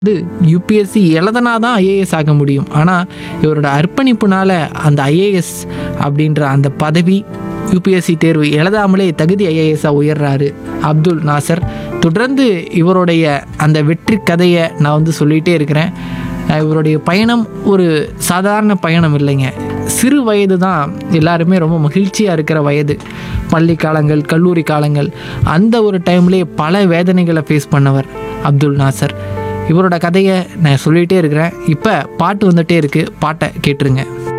வந்து யூபிஎஸ்சி எழுதனா தான் ஐஏஎஸ் ஆக முடியும் ஆனால் இவரோட அர்ப்பணிப்புனால அந்த ஐஏஎஸ் அப்படின்ற அந்த பதவி யூபிஎஸ்சி தேர்வு எழுதாமலே தகுதி ஐஏஎஸ்ஸாக உயர்றாரு அப்துல் நாசர் தொடர்ந்து இவருடைய அந்த வெற்றி கதையை நான் வந்து சொல்லிகிட்டே இருக்கிறேன் அஹ் இவருடைய பயணம் ஒரு சாதாரண பயணம் இல்லைங்க சிறு வயது தான் எல்லாருமே ரொம்ப மகிழ்ச்சியாக இருக்கிற வயது பள்ளி காலங்கள் கல்லூரி காலங்கள் அந்த ஒரு டைம்லேயே பல வேதனைகளை ஃபேஸ் பண்ணவர் அப்துல் நாசர் இவரோட கதையை நான் சொல்லிகிட்டே இருக்கிறேன் இப்போ பாட்டு வந்துட்டே இருக்குது பாட்டை கேட்டுருங்க